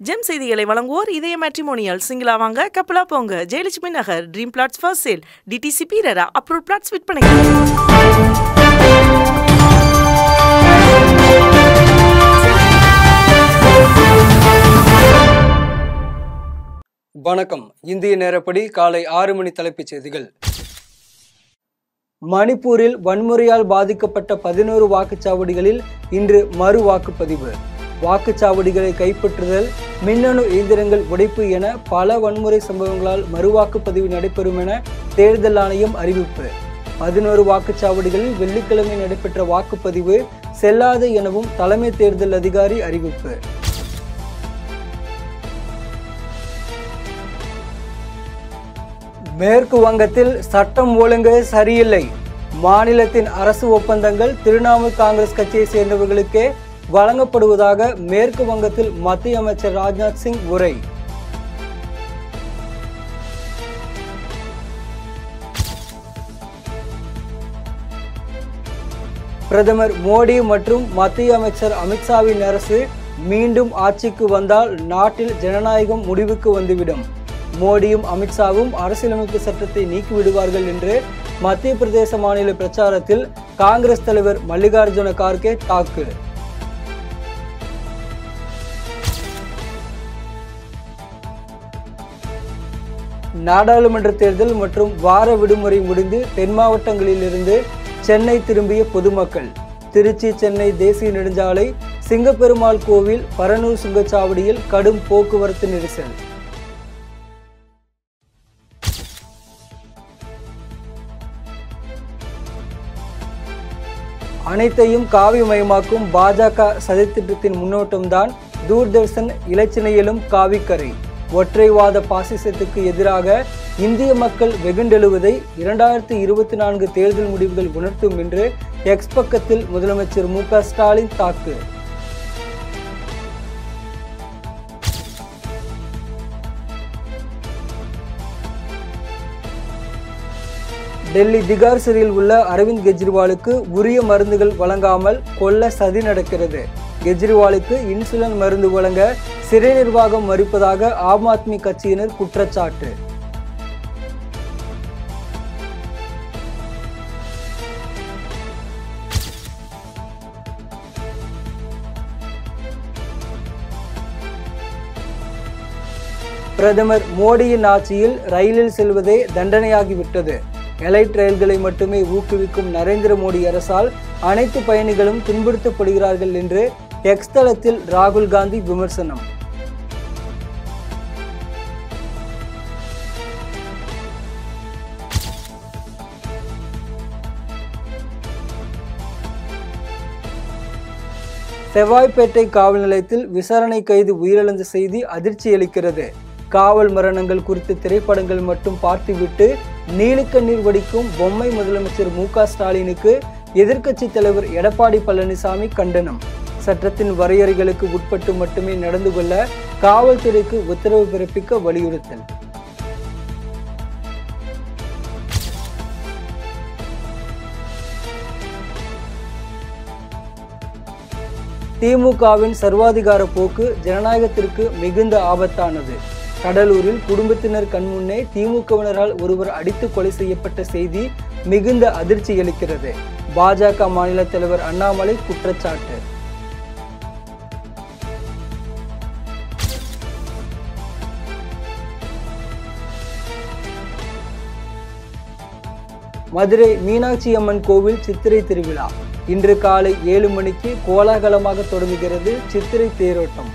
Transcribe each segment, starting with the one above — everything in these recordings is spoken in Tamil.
ஜெம் செய்திகளை வழங்குவோர் இதய மேட்ரிமோனியல் சிங்கிளா வாங்க கப்பலா போங்க Jayalakshmi Nagar dream flats first sale DTC பீரரா அப்ரூவ் பிளாட்ஸ் விற்பனை வணக்கம் இந்திய நேரப்படி காலை ஆறு மணி தலைப்புச் செய்திகள் மணிப்பூரில் வன்முறையால் பாதிக்கப்பட்ட பதினோரு வாக்குச்சாவடிகளில் இன்று மறு வாக்குப்பதிவு வாக்குச்சாவடிகளை கைப்பற்றுதல் மின்னணு இயந்திரங்கள் உடைப்பு என பல வன்முறை சம்பவங்களால் மறுவாக்குப்பதிவு நடைபெறும் என தேர்தல் ஆணையம் அறிவிப்பு பதினோரு வாக்குச்சாவடிகளில் வெள்ளிக்கிழமை நடைபெற்ற வாக்குப்பதிவு செல்லாது எனவும் தலைமை தேர்தல் அதிகாரி அறிவிப்பு மேற்கு வங்கத்தில் சட்டம் ஒழுங்கு சரியில்லை மாநிலத்தின் அரசு ஒப்பந்தங்கள் திரிணாமுல் காங்கிரஸ் கட்சியை சேர்ந்தவர்களுக்கே வழங்கப்படுவதாக மேற்கு வங்கத்தில் மத்திய அமைச்சர் ராஜ்நாத் சிங் உரை பிரதமர் மோடி மற்றும் மத்திய அமைச்சர் அமித்ஷாவின் அரசு மீண்டும் ஆட்சிக்கு வந்தால் நாட்டில் ஜனநாயகம் முடிவுக்கு வந்துவிடும் மோடியும் அமித்ஷாவும் அரசியலமைப்பு சட்டத்தை நீக்கிவிடுவார்கள் என்று மத்திய பிரதேச மாநில பிரச்சாரத்தில் காங்கிரஸ் தலைவர் மல்லிகார்ஜுன கார்கே தாக்கு நாடாளுமன்ற தேர்தல் மற்றும் வார விடுமுறை முடிந்து தென் மாவட்டங்களிலிருந்து சென்னை திரும்பிய பொதுமக்கள் திருச்சி சென்னை தேசிய நெடுஞ்சாலை சிங்கப்பெருமாள் கோவில் பரனூர் சுங்கச்சாவடியில் கடும் போக்குவரத்து நெரிசல் அனைத்தையும் காவிமயமாக்கும் பாஜக சதித்திட்டத்தின் முன்னோட்டம்தான் தூர்தர்ஷன் இலச்சினையிலும் காவிக்கரை ஒற்றைவாத பாசிசத்துக்கு எதிராக இந்திய மக்கள் வெகுண்டெழுவதை இரண்டாயிரத்தி இருபத்தி நான்கு தேர்தல் முடிவுகள் உணர்த்தும் என்று எக்ஸ் பக்கத்தில் முதலமைச்சர் மு க ஸ்டாலின் தாக்கு டெல்லி திகார் சிறையில் உள்ள அரவிந்த் கெஜ்ரிவாலுக்கு உரிய மருந்துகள் வழங்காமல் கொல்ல சதி நடக்கிறது கெஜ்ரிவாலுக்கு இன்சுலின் மருந்து வழங்க சிறை நிர்வாகம் மறுப்பதாக ஆம் ஆத்மி கட்சியினர் குற்றச்சாட்டு பிரதமர் மோடியின் ஆட்சியில் ரயிலில் செல்வதே தண்டனையாகிவிட்டது எலைட் ரயில்களை மட்டுமே ஊக்குவிக்கும் நரேந்திர மோடி அரசால் அனைத்து பயணிகளும் துன்புறுத்தப்படுகிறார்கள் என்று எக்ஸ் தளத்தில் ராகுல் காந்தி விமர்சனம் செவ்வாய்ப்பேட்டை காவல் நிலையத்தில் விசாரணை கைது உயிரிழந்த செய்தி அதிர்ச்சி அளிக்கிறது காவல் மரணங்கள் குறித்த திரைப்படங்கள் மட்டும் பார்த்துவிட்டு நீலிக்கண்ணீர் வடிக்கும் பொம்மை முதலமைச்சர் மு ஸ்டாலினுக்கு எதிர்க்கட்சி தலைவர் எடப்பாடி பழனிசாமி கண்டனம் சட்டத்தின் வரையறைகளுக்கு உட்பட்டு மட்டுமே நடந்து கொள்ள காவல்துறைக்கு உத்தரவு பிறப்பிக்க வலியுறுத்தல் திமுகவின் சர்வாதிகார போக்கு ஜனநாயகத்திற்கு மிகுந்த ஆபத்தானது கடலூரில் குடும்பத்தினர் கண்முன்னே திமுகவினரால் ஒருவர் அடித்து கொலை செய்யப்பட்ட செய்தி மிகுந்த அதிர்ச்சி அளிக்கிறது பாஜக மாநில தலைவர் அண்ணாமலை குற்றச்சாட்டு மதுரை மீனாட்சி அம்மன் கோவில் சித்திரை திருவிழா இன்று காலை ஏழு மணிக்கு கோலாகலமாக தொடங்குகிறது சித்திரை தேரோட்டம்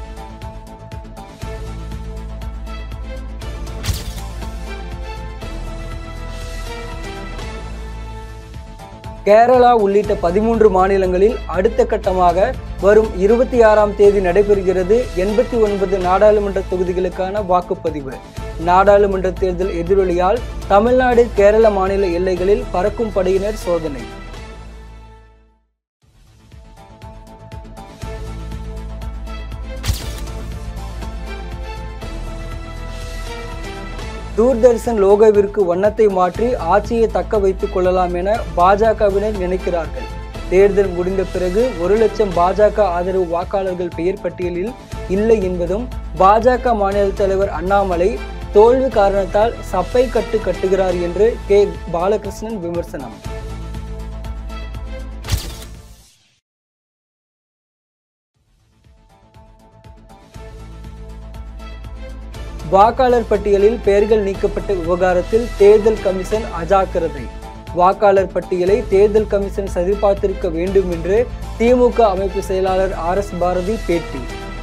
கேரளா உள்ளிட்ட பதிமூன்று மாநிலங்களில் அடுத்த கட்டமாக வரும் இருபத்தி ஆறாம் தேதி நடைபெறுகிறது எண்பத்தி ஒன்பது நாடாளுமன்ற தொகுதிகளுக்கான வாக்குப்பதிவு நாடாளுமன்ற தேர்தல் எதிரொலியால் தமிழ்நாடு கேரள மாநில எல்லைகளில் பறக்கும் படையினர் சோதனை தூர்தர்ஷன் லோகோவிற்கு வண்ணத்தை மாற்றி ஆட்சியை தக்க வைத்துக் கொள்ளலாம் என பாஜகவினர் நினைக்கிறார்கள் தேர்தல் முடிந்த பிறகு ஒரு லட்சம் பாஜக ஆதரவு வாக்காளர்கள் பெயர் பட்டியலில் இல்லை என்பதும் பாஜக மாநில தலைவர் அண்ணாமலை தோல்வி காரணத்தால் சப்பை கட்டு கட்டுகிறார் என்று கே பாலகிருஷ்ணன் விமர்சனம் வாக்காளர் பட்டியலில் பெயர்கள் நீக்கப்பட்ட விவகாரத்தில் தேர்தல் கமிஷன் அஜாக்கிரதை வாக்காளர் பட்டியலை தேர்தல் கமிஷன் சரிபார்த்திருக்க வேண்டும் என்று திமுக அமைப்பு செயலாளர் ஆர் எஸ் பாரதி பேட்டி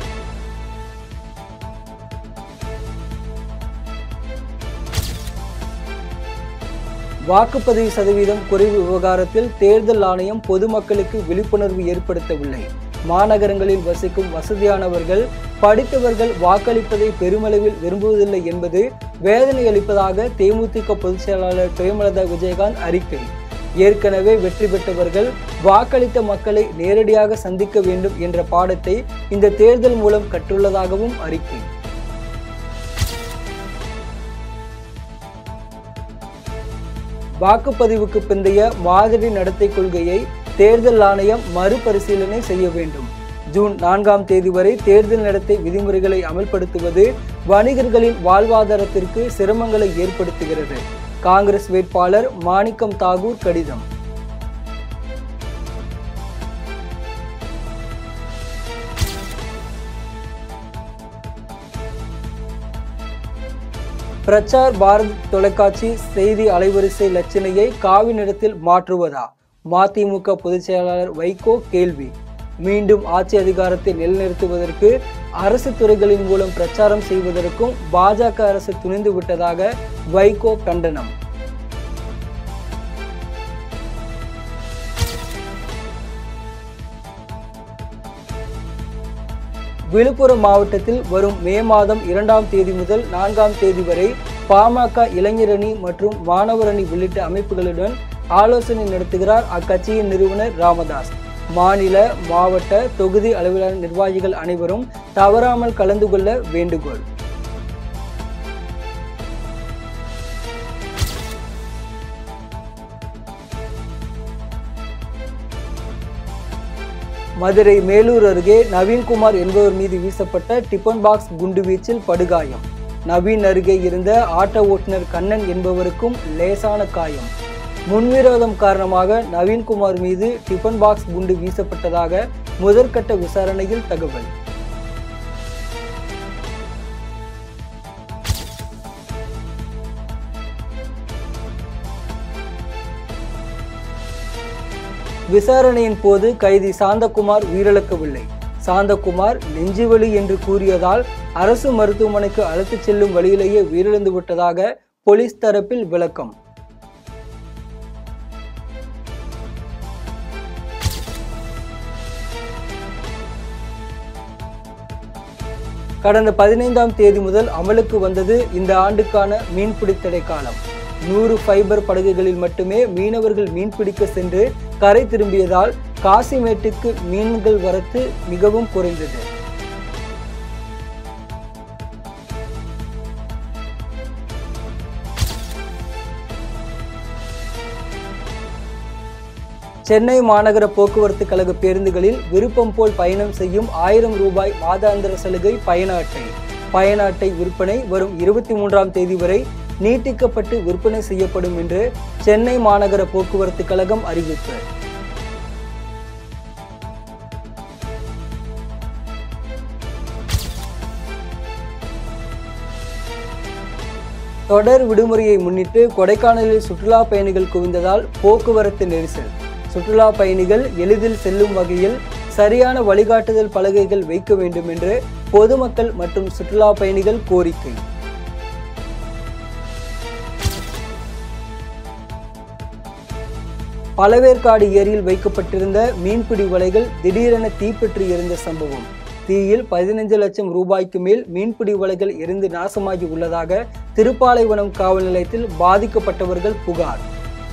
வாக்குப்பதிவு சதவீதம் குறைவு விவகாரத்தில் தேர்தல் ஆணையம் பொதுமக்களுக்கு விழிப்புணர்வு ஏற்படுத்தவில்லை மாநகரங்களில் வசிக்கும் வசதியானவர்கள் படித்தவர்கள் வாக்களிப்பதை பெருமளவில் விரும்புவதில்லை என்பது வேதனை அளிப்பதாக தேமுதிக பொதுச் செயலாளர் பிரேமலதா விஜயகாந்த் அறிக்கை ஏற்கனவே வெற்றி பெற்றவர்கள் வாக்களித்த மக்களை நேரடியாக சந்திக்க வேண்டும் என்ற பாடத்தை இந்த தேர்தல் மூலம் கற்றுள்ளதாகவும் அறிக்கை வாக்குப்பதிவுக்கு பிந்தைய மாதிரி நடத்தை கொள்கையை தேர்தல் ஆணையம் மறுபரிசீலனை செய்ய வேண்டும் ஜூன் நான்காம் தேதி வரை தேர்தல் நடத்தை விதிமுறைகளை அமல்படுத்துவது வணிகர்களின் வாழ்வாதாரத்திற்கு சிரமங்களை ஏற்படுத்துகிறது காங்கிரஸ் வேட்பாளர் மாணிக்கம் தாகூர் கடிதம் பிரச்சார் பாரத் தொலைக்காட்சி செய்தி அலைவரிசை லட்சணையை காவி நிறத்தில் மாற்றுவதா மதிமுக பொதுச் செயலாளர் வைகோ கேள்வி மீண்டும் ஆட்சி அதிகாரத்தை நிலைநிறுத்துவதற்கு அரசு துறைகளின் மூலம் பிரச்சாரம் செய்வதற்கும் பாஜக அரசு துணிந்து விட்டதாக வைகோ கண்டனம் விழுப்புரம் மாவட்டத்தில் வரும் மே மாதம் இரண்டாம் தேதி முதல் நான்காம் தேதி வரை பாமக இளைஞரணி மற்றும் மாணவர் அணி உள்ளிட்ட அமைப்புகளுடன் ஆலோசனை நடத்துகிறார் அக்கட்சியின் நிறுவனர் ராமதாஸ் மாநில மாவட்ட தொகுதி அளவிலான நிர்வாகிகள் அனைவரும் தவறாமல் கலந்து கொள்ள வேண்டுகோள் மதுரை மேலூர் அருகே நவீன்குமார் என்பவர் மீது வீசப்பட்ட டிபன் பாக்ஸ் குண்டுவீச்சில் படுகாயம் நவீன் அருகே இருந்த ஆட்டோ ஓட்டுநர் கண்ணன் என்பவருக்கும் லேசான காயம் முன்விரோதம் காரணமாக நவீன்குமார் மீது டிபன் பாக்ஸ் குண்டு வீசப்பட்டதாக முதற்கட்ட விசாரணையில் தகவல் விசாரணையின் போது கைதி சாந்தகுமார் உயிரிழக்கவில்லை சாந்தகுமார் நெஞ்சுவலி என்று கூறியதால் அரசு மருத்துவமனைக்கு அழைத்துச் செல்லும் வழியிலேயே உயிரிழந்து விட்டதாக போலீஸ் தரப்பில் விளக்கம் கடந்த பதினைந்தாம் தேதி முதல் அமலுக்கு வந்தது இந்த ஆண்டுக்கான மீன்பிடி தடை காலம் நூறு ஃபைபர் படகுகளில் மட்டுமே மீனவர்கள் மீன்பிடிக்க சென்று கரை திரும்பியதால் காசிமேட்டுக்கு மீன்கள் வரத்து மிகவும் குறைந்தது சென்னை மாநகர போக்குவரத்து கழக பேருந்துகளில் விருப்பம் போல் பயணம் செய்யும் ஆயிரம் ரூபாய் மாதாந்திர சலுகை பயண அட்டை பயண அட்டை விற்பனை வரும் இருபத்தி மூன்றாம் தேதி வரை நீட்டிக்கப்பட்டு விற்பனை செய்யப்படும் என்று சென்னை மாநகர போக்குவரத்து கழகம் அறிவிப்பு தொடர் விடுமுறையை முன்னிட்டு கொடைக்கானலில் சுற்றுலா பயணிகள் குவிந்ததால் போக்குவரத்து நெரிசல் சுற்றுலா பயணிகள் எளிதில் செல்லும் வகையில் சரியான வழிகாட்டுதல் பலகைகள் வைக்க வேண்டும் என்று பொதுமக்கள் மற்றும் சுற்றுலா பயணிகள் கோரிக்கை பழவேற்காடு ஏரியில் வைக்கப்பட்டிருந்த மீன்பிடி வலைகள் திடீரென தீப்பற்றி எரிந்த சம்பவம் தீயில் பதினைந்து லட்சம் ரூபாய்க்கு மேல் மீன்பிடி வலைகள் எரிந்து நாசமாகி உள்ளதாக திருப்பாலைவனம் காவல் நிலையத்தில் பாதிக்கப்பட்டவர்கள் புகார்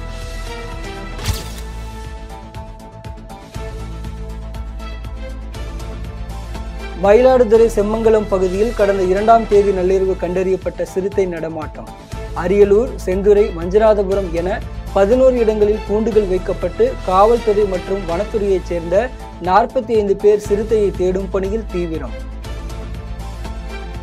மயிலாடுதுறை செம்மங்கலம் பகுதியில் கடந்த இரண்டாம் தேதி நள்ளிரவு கண்டறியப்பட்ட சிறுத்தை நடமாட்டம் அரியலூர் செந்துறை மஞ்சநாதபுரம் என பதினோரு இடங்களில் கூண்டுகள் வைக்கப்பட்டு காவல்துறை மற்றும் வனத்துறையைச் சேர்ந்த நாற்பத்தி ஐந்து பேர் சிறுத்தையை தேடும் பணியில் தீவிரம்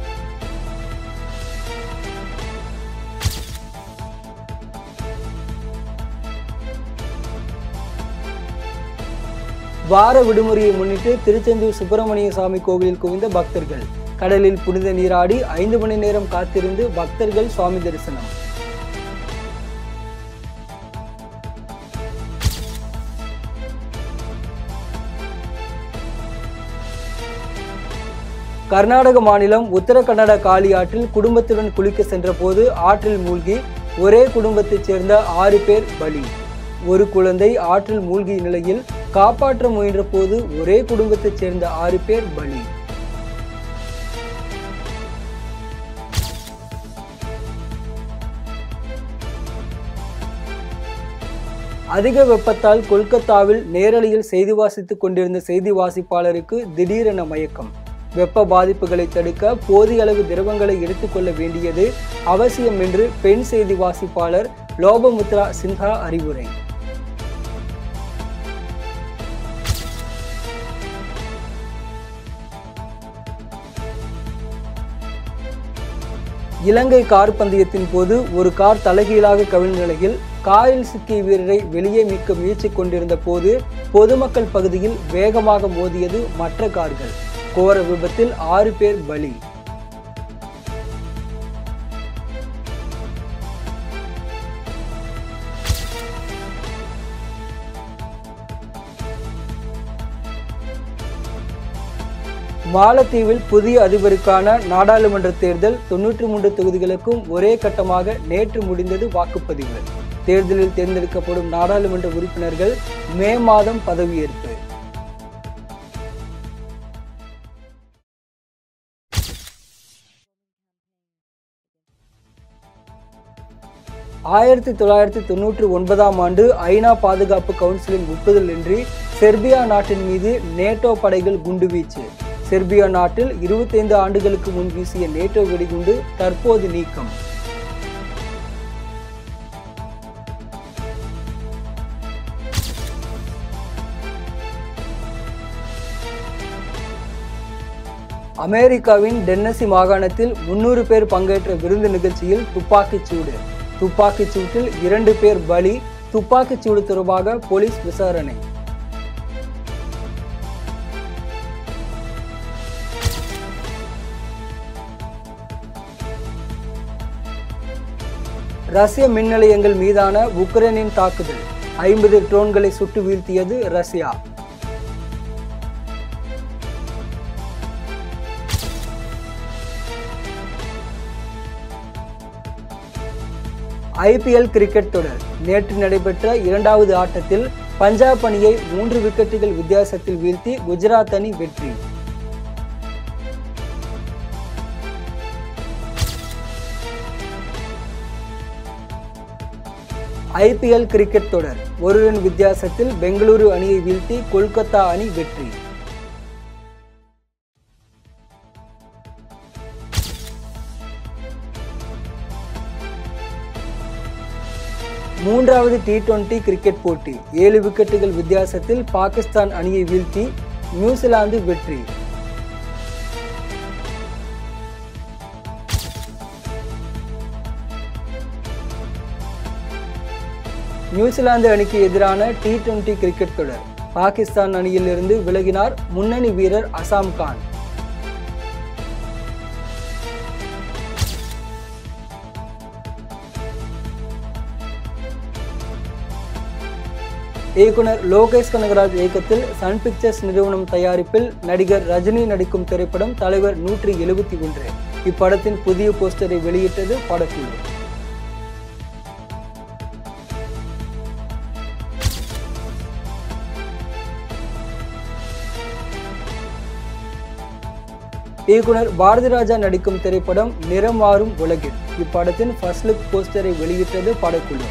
வார விடுமுறையை முன்னிட்டு திருச்செந்தூர் சுப்பிரமணிய சாமி கோவிலில் குவிந்த பக்தர்கள் கடலில் புனித நீராடி ஐந்து மணி நேரம் காத்திருந்து பக்தர்கள் சுவாமி தரிசனம் கர்நாடக மாநிலம் உத்தர கன்னட காளி ஆற்றில் குடும்பத்துடன் குளிக்க சென்றபோது ஆற்றில் மூழ்கி ஒரே குடும்பத்தைச் சேர்ந்த ஆறு பேர் பலி ஒரு குழந்தை ஆற்றில் மூழ்கிய நிலையில் காப்பாற்ற முயன்ற போது ஒரே குடும்பத்தைச் சேர்ந்த ஆறு பேர் பலி அதிக வெப்பத்தால் கொல்கத்தாவில் நேரலையில் செய்தி வாசித்துக் கொண்டிருந்த செய்தி வாசிப்பாளருக்கு திடீரென மயக்கம் வெப்ப பாதிப்புகளை தடுக்க போதிய அளவு திரவங்களை எடுத்துக்கொள்ள வேண்டியது அவசியம் என்று பெண் செய்தி வாசிப்பாளர் லோபமுத்ரா சின்ஹா அறிவுரை இலங்கை கார் பந்தயத்தின் போது ஒரு கார் தலைகீழாக கவிழ்ந்த நிலையில் காரில் சிக்கிய வீரரை வெளியே மீட்க முயற்சி கொண்டிருந்த போது பொதுமக்கள் பகுதியில் வேகமாக மோதியது மற்ற கார்கள் கோர விபத்தில் ஆறு பேர் பலி மாலத்தீவில் புதிய அதிபருக்கான நாடாளுமன்ற தேர்தல் தொன்னூற்றி மூன்று தொகுதிகளுக்கும் ஒரே கட்டமாக நேற்று முடிந்தது வாக்குப்பதிவு தேர்தலில் தேர்ந்தெடுக்கப்படும் நாடாளுமன்ற உறுப்பினர்கள் மே மாதம் பதவியேற்பு ஆயிரத்தி தொள்ளாயிரத்தி தொன்னூற்றி ஒன்பதாம் ஆண்டு ஐநா பாதுகாப்பு கவுன்சிலின் ஒப்புதலின்றி செர்பியா நாட்டின் மீது நேட்டோ படைகள் குண்டுவீச்சு செர்பியா நாட்டில் இருபத்தைந்து ஆண்டுகளுக்கு முன் வீசிய நேட்டோ வெடிகுண்டு தற்போது நீக்கம் அமெரிக்காவின் டென்னசி மாகாணத்தில் முன்னூறு பேர் பங்கேற்ற விருந்து நிகழ்ச்சியில் துப்பாக்கிச் சூடு துப்பாக்கிச் சூட்டில் இரண்டு பேர் பலி துப்பாக்கிச் சூடு தொடர்பாக போலீஸ் விசாரணை ரஷ்ய மின் நிலையங்கள் மீதான உக்ரைனின் தாக்குதல் ஐம்பது ட்ரோன்களை சுட்டு வீழ்த்தியது ரஷ்யா ஐபிஎல் கிரிக்கெட் தொடர் நேற்று நடைபெற்ற இரண்டாவது ஆட்டத்தில் பஞ்சாப் அணியை மூன்று விக்கெட்டுகள் வித்தியாசத்தில் வீழ்த்தி குஜராத் அணி வெற்றி ஐபிஎல் கிரிக்கெட் தொடர் ஒரு ரன் வித்தியாசத்தில் பெங்களூரு அணியை வீழ்த்தி கொல்கத்தா அணி வெற்றி மூன்றாவது டி டுவெண்டி கிரிக்கெட் போட்டி ஏழு விக்கெட்டுகள் வித்தியாசத்தில் பாகிஸ்தான் அணியை வீழ்த்தி நியூசிலாந்து வெற்றி நியூசிலாந்து அணிக்கு எதிரான டி டுவெண்டி கிரிக்கெட் தொடர் பாகிஸ்தான் அணியிலிருந்து விலகினார் முன்னணி வீரர் அசாம் கான் இயக்குனர் லோகேஷ் கனகராஜ் இயக்கத்தில் சன் பிக்சர்ஸ் நிறுவனம் தயாரிப்பில் நடிகர் ரஜினி நடிக்கும் திரைப்படம் தலைவர் நூற்றி எழுபத்தி ஒன்று இப்படத்தின் புதிய போஸ்டரை வெளியிட்டது படக்குழு இயக்குனர் பாரதி ராஜா நடிக்கும் திரைப்படம் நிறம் மாறும் உலகில் இப்படத்தின் ஃபர்ஸ்ட் லுக் போஸ்டரை வெளியிட்டது படக்குழு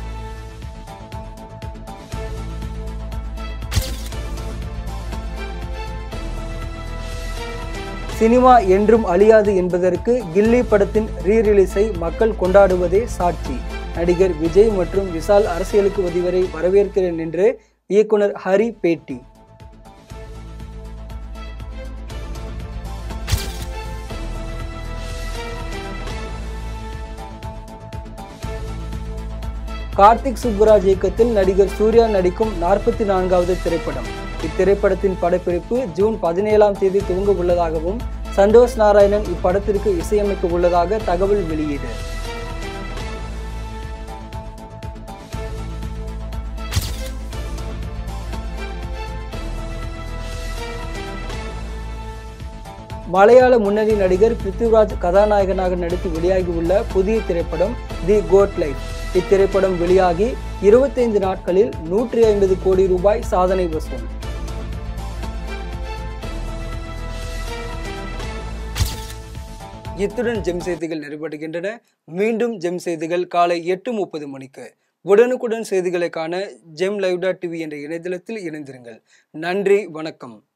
சினிமா என்றும் அழியாது என்பதற்கு கில்லி படத்தின் ரீ ரிலீஸை மக்கள் கொண்டாடுவதே சாட்சி நடிகர் விஜய் மற்றும் விஷால் அரசியலுக்கு வதிவரை வரவேற்கிறேன் என்று இயக்குனர் ஹரி பேட்டி கார்த்திக் சுப்புராஜ் இயக்கத்தில் நடிகர் சூர்யா நடிக்கும் நாற்பத்தி நான்காவது திரைப்படம் இத்திரைப்படத்தின் படப்பிடிப்பு ஜூன் பதினேழாம் தேதி துவங்க உள்ளதாகவும் சந்தோஷ் நாராயணன் இப்படத்திற்கு இசையமைக்க உள்ளதாக தகவல் வெளியீடு மலையாள முன்னணி நடிகர் பிருத்திவிராஜ் கதாநாயகனாக நடித்து வெளியாகியுள்ள புதிய திரைப்படம் தி கோட் லைஃப் இத்திரைப்படம் வெளியாகி இருபத்தைந்து நாட்களில் நூற்றி ஐம்பது கோடி ரூபாய் சாதனை வசூல் இத்துடன் ஜெம் செய்திகள் நிறைவடைகின்றன மீண்டும் ஜெம் செய்திகள் காலை எட்டு முப்பது மணிக்கு உடனுக்குடன் செய்திகளை காண ஜெம் லைவ் டாட் டிவி என்ற இணையதளத்தில் இணைந்திருங்கள் நன்றி வணக்கம்